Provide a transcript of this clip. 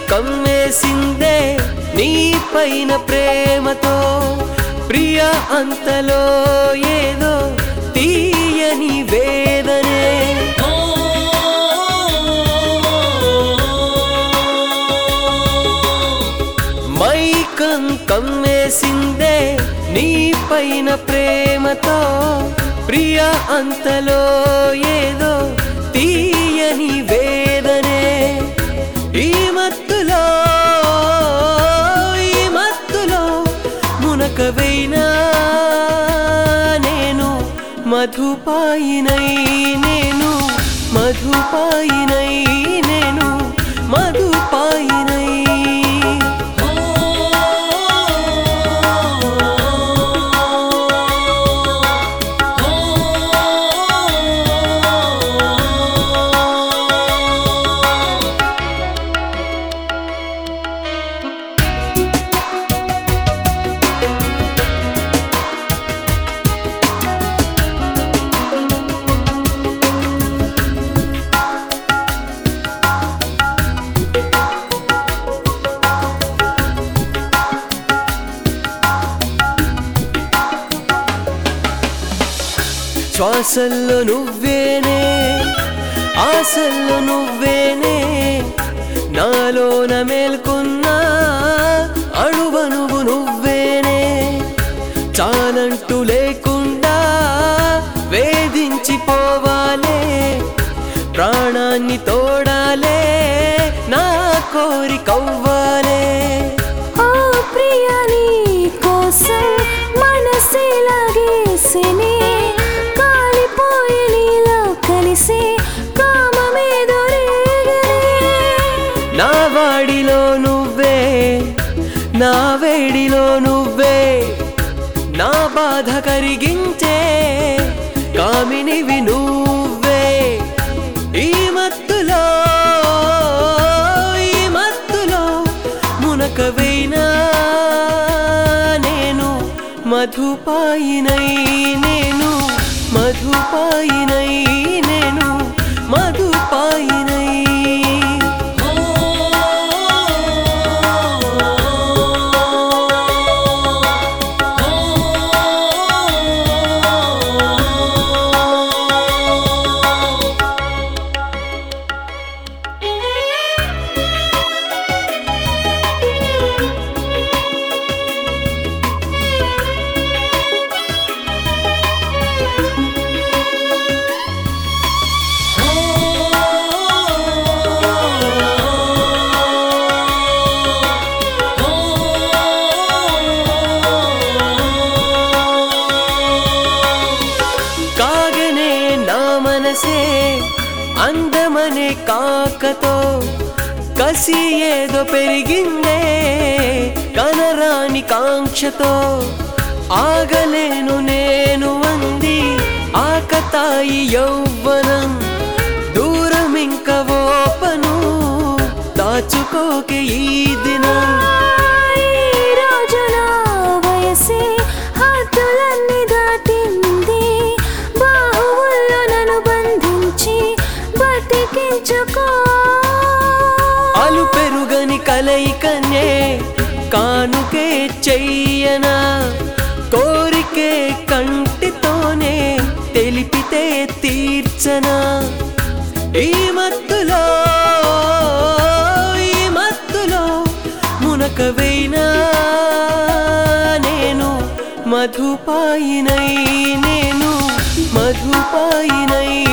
కమ్మేసిందే నీ పైన ప్రేమతో ప్రియ అంతలో ఏదో తీయని వేదనే మైకం కమ్మేసిందే నీ పైన ప్రేమతో ప్రియ అంతలో ఏదో తీయని వేదనే ఈ మత్తులో ఈ మత్తులో మునకవైనా నేను మధుపాయినై నేను మధుపాయినై నేను మధుపాయినై శ్వాసల్లో నువ్వేనే ఆశల్లో నువ్వేనే నాలోన మేల్కొన్నా అణువణువు నువ్వేనే చాలంటూ లేకుండా వేధించిపోవాలే ప్రాణాన్ని తోడాలే నా కోరికవ్వాలే ఓ ప్రియా నీ కోసం మనసే లాగేసినే కాలిపోయి నీలో కలిసి కామమేదో రేగనే నా వాడిలో నువ్వే నా వేడిలో నువ్వే నా బాధ కరిగించే కామినివి నువ్వే ఈ మత్తులో ఈ మత్తులో మునకవైనా నేను మధుపాయినై నేను మధుపాయినై నేను మధుపాయినై కాగనే నా మనసే అందమనే కాకతో కసి ఏదో పెరిగిందే కనరాని కాంక్షతో ఆగలేను నేను అంది ఆకతాయి యౌవనం దూరం ఇంక ఓపను దాచుకోకే ఈ దినం ఈ రోజు నా వయసే హద్దులన్నీ దాటింది బాహువుల్లో నన్ను బంధించి బతికించుకో అలు పెరుగని కలయికనే కానుకే చెయ్యనా కోరికే కంటితోనే తెలిపితే తీర్చనా ఈ మత్తులో ఈ మత్తులో మునకవైనా నేను మధుపాయినై నేను మధుపాయినై